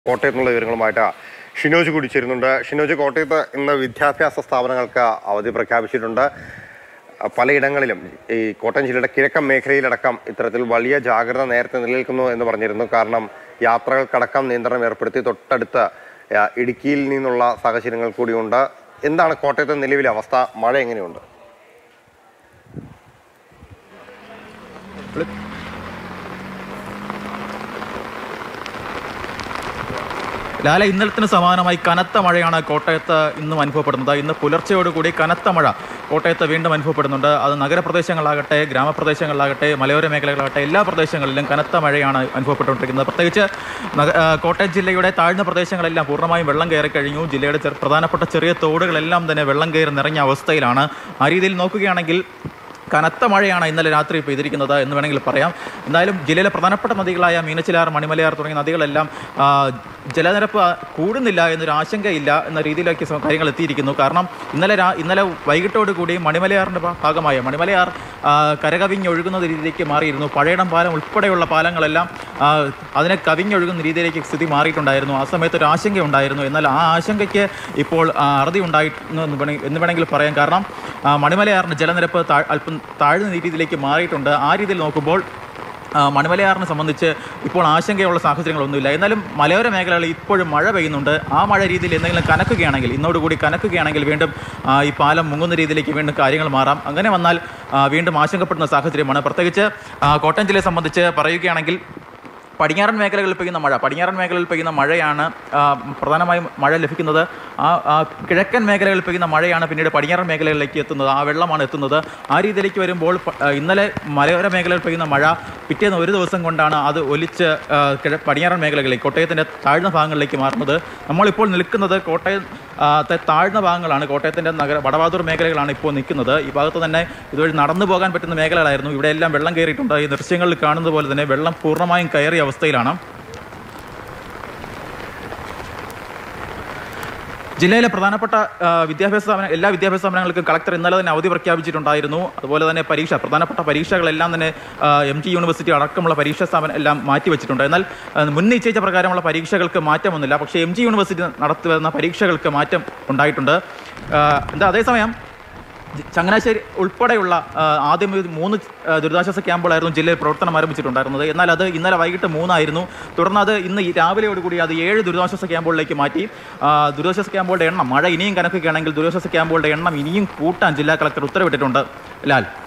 കോട്ടയത്ത് നിന്നുള്ള വിവരങ്ങളുമായിട്ട് ഷിനോജ് കൂടി ചേരുന്നുണ്ട് ഷിനോജ് കോട്ടയത്ത് ഇന്ന് വിദ്യാഭ്യാസ സ്ഥാപനങ്ങൾക്ക് അവധി പ്രഖ്യാപിച്ചിട്ടുണ്ട് പലയിടങ്ങളിലും ഈ കോട്ടയം ജില്ലയുടെ കിഴക്കൻ മേഖലയിലടക്കം ഇത്തരത്തിൽ വലിയ ജാഗ്രത നേരത്തെ നിലനിൽക്കുന്നു എന്ന് പറഞ്ഞിരുന്നു കാരണം യാത്രകൾക്കടക്കം നിയന്ത്രണം ഏർപ്പെടുത്തി തൊട്ടടുത്ത് ആ, ഇടുക്കിയിൽ നിന്നുള്ള സാഹചര്യങ്ങൾ കൂടിയുണ്ട് എന്താണ് കോട്ടയത്തെ നിലവിലെ അവസ്ഥ മഴ എങ്ങനെയുണ്ട് ലാല ഇന്നലത്തിന് സമാനമായി കനത്ത മഴയാണ് കോട്ടയത്ത് ഇന്നും അനുഭവപ്പെടുന്നത് ഇന്ന് പുലർച്ചയോടുകൂടി കനത്ത മഴ കോട്ടയത്ത് വീണ്ടും അനുഭവപ്പെടുന്നുണ്ട് അത് നഗരപ്രദേശങ്ങളിലാകട്ടെ ഗ്രാമപ്രദേശങ്ങളിലാകട്ടെ മലയോര മേഖലകളാകട്ടെ എല്ലാ പ്രദേശങ്ങളിലും കനത്ത മഴയാണ് അനുഭവപ്പെട്ടുകൊണ്ടിരിക്കുന്നത് പ്രത്യേകിച്ച് നഗ- ആ, കോട്ടയം ജില്ലയുടെ താഴ്ന്ന പ്രദേശങ്ങളെല്ലാം പൂർണ്ണമായും വെള്ളം കയറി കഴിഞ്ഞു ജില്ലയുടെ ചെറു- പ്രധാനപ്പെട്ട ചെറിയ തോടുകളെല്ലാം തന്നെ വെള്ളം കയറി നിറഞ്ഞ അവസ്ഥയിലാണ് ആ രീതിയിൽ നോക്കുകയാണെങ്കിൽ കനത്ത മഴയാണ് ഇന്നലെ രാത്രി പെയ്തിരിക്കുന്നത് എന്ന് വേണമെങ്കിൽ പറയാം എന്തായാലും ജില്ലയിലെ പ്രധാനപ്പെട്ട നദികളായ മീനച്ചിലാർ മണിമലയാർ തുടങ്ങിയ നദികളെല്ലാം ആ, ജലനിരപ്പ് കൂടുന്നില്ല എന്നൊരു ആശങ്കയില്ല എന്ന രീതിയിലേക്ക് സ- കാര്യങ്ങൾ എത്തിയിരിക്കുന്നു കാരണം ഇന്നലെ രാ ഇന്നലെ വൈകിട്ടോട് കൂടി മണിമലയാറിൻ്റെ ഭാ- ഭാഗമായ മണിമലയാർ ആ, കരകവിഞ്ഞൊഴുകുന്ന രീതിയിലേക്ക് മാറിയിരുന്നു പഴയടം പാലം ഉൾപ്പെടെയുള്ള പാലങ്ങളെല്ലാം ആ, അതിനെ കവിഞ്ഞൊഴുകുന്ന രീതിയിലേക്ക് സ്ഥിതി മാറിയിട്ടുണ്ടായിരുന്നു ആ സമയത്ത് ഒരു ആശങ്കയുണ്ടായിരുന്നു എന്നാൽ ആ ആശങ്കയ്ക്ക് ഇപ്പോൾ ആ, അറുതി ഉണ്ടായിരുന്നു എന്ന് വേണെ- എന്ന് വേണമെങ്കിൽ പറയാം കാരണം ആ, മണിമലയാറിന് ജലനിരപ്പ് താഴ് അല്പം താഴ്ന്ന രീതിയിലേക്ക് മാറിയിട്ടുണ്ട് ആ രീതിയിൽ നോക്കുമ്പോൾ ആ, മണിമലയാറിനെ സംബന്ധിച്ച് ഇപ്പോൾ ആശങ്കയുള്ള സാഹചര്യങ്ങളൊന്നുമില്ല എന്നാലും മലയോര മേഖലകളിൽ ഇപ്പോഴും മഴ പെയ്യുന്നുണ്ട് ആ മഴ രീതിയിൽ എന്തെങ്കിലും കനക്കുകയാണെങ്കിൽ ഇന്നോടുകൂടി കനക്കുകയാണെങ്കിൽ വീണ്ടും ആ, ഈ പാലം മുങ്ങുന്ന രീതിയിലേക്ക് വീണ്ടും കാര്യങ്ങൾ മാറാം അങ്ങനെ വന്നാൽ ആ, വീണ്ടും ആശങ്കപ്പെടുന്ന സാഹചര്യമാണ് പ്രത്യേകിച്ച് ആ, കോട്ടയം ജില്ലയെ സംബന്ധിച്ച് പറയുകയാണെങ്കിൽ പടിഞ്ഞാറൻ മേഖലകളിൽ പെയ്യുന്ന മഴ പടിഞ്ഞാറൻ മേഖലയിൽ പെയ്യുന്ന മഴയാണ് ആ, പ്രധാനമായും മഴ ലഭിക്കുന്നത് ആ ആ കിഴക്കൻ മേഖലകളിൽ പെയ്യുന്ന മഴയാണ് പിന്നീട് പടിഞ്ഞാറൻ മേഖലകളിലേക്ക് എത്തുന്നത് ആ വെള്ളമാണ് എത്തുന്നത് ആ രീതിയിലേക്ക് വരുമ്പോൾ പ- ആ, ഇന്നലെ മലയോര മേഖലയിൽ പെയ്യുന്ന മഴ പിറ്റേന്ന് ഒരു ദിവസം കൊണ്ടാണ് അത് ഒലിച്ച് ആ, കിഴ പടിഞ്ഞാറൻ മേഖലകളിലേക്ക് കോട്ടയത്തിൻ്റെ താഴ്ന്ന ഭാഗങ്ങളിലേക്ക് മാറുന്നത് നമ്മളിപ്പോൾ നിൽക്കുന്നത് കോട്ടയം ആ, ത്തെ താഴ്ന്ന ഭാഗങ്ങളാണ് കോട്ടയത്തിൻ്റെ നഗര വടവാതൂർ മേഖലകളാണ് ഇപ്പോൾ നിൽക്കുന്നത് ഈ ഭാഗത്ത് തന്നെ ഇതുവഴി നടന്നു പോകാൻ പറ്റുന്ന മേഖലകളായിരുന്നു ഇവിടെ എല്ലാം വെള്ളം കയറിയിട്ടുണ്ട് ഈ ദൃശ്യങ്ങളിൽ കാണുന്നത് പോലെ തന്നെ വെള്ളം പൂർണ്ണമായും കയറിയ അവസ്ഥയിലാണ് ജില്ലയിലെ പ്രധാനപ്പെട്ട ആ, വിദ്യാഭ്യാസ സ്ഥാപന എല്ലാ വിദ്യാഭ്യാസ സ്ഥാപനങ്ങൾക്കും കളക്ടർ ഇന്നലെ തന്നെ അവധി പ്രഖ്യാപിച്ചിട്ടുണ്ടായിരുന്നു അതുപോലെ തന്നെ പരീക്ഷ പ്രധാനപ്പെട്ട പരീക്ഷകളെല്ലാം തന്നെ എം ജി യൂണിവേഴ്സിറ്റി അടക്കമുള്ള പരീക്ഷാ സ്ഥാപനം എല്ലാം മാറ്റിവെച്ചിട്ടുണ്ട് എന്നാൽ ആ, മുൻ നിശ്ചയിച്ച പ്രകാരമുള്ള പരീക്ഷകൾക്ക് മാറ്റമൊന്നുമില്ല പക്ഷേ എം ജി യൂണിവേഴ്സിറ്റി നടത്തുന്ന പരീക്ഷകൾക്ക് മാറ്റം ഉണ്ടായിട്ടുണ്ട് ആ, എന്താ അതേസമയം ജി- ചങ്ങനാശ്ശേരി ഉൾപ്പെടെയുള്ള ആ, ആദ്യം ഒരു മൂന്ന് ആ, ദുരിതാശ്വാസ ക്യാമ്പുകളായിരുന്നു ജില്ലയിൽ പ്രവർത്തനം ആരംഭിച്ചിട്ടുണ്ടായിരുന്നത് എന്നാൽ അത് ഇന്നലെ വൈകിട്ട് മൂന്നായിരുന്നു തുടർന്ന് അത് ഇന്ന് ഈ രാവിലെയോടുകൂടി അത് ഏഴ് ദുരിതാശ്വാസ ക്യാമ്പുകളിലേക്ക് മാറ്റി ആ, ദുരിതാശ്വാസ ക്യാമ്പുകളുടെ എണ്ണം മഴ ഇനിയും കണക്കുകയാണെങ്കിൽ ദുരിതാശ്വാസ ക്യാമ്പുകളുടെ എണ്ണം ഇനിയും കൂട്ടാൻ ജില്ലാ കളക്ടർ ഉത്തരവിട്ടിട്ടുണ്ട് ലാൽ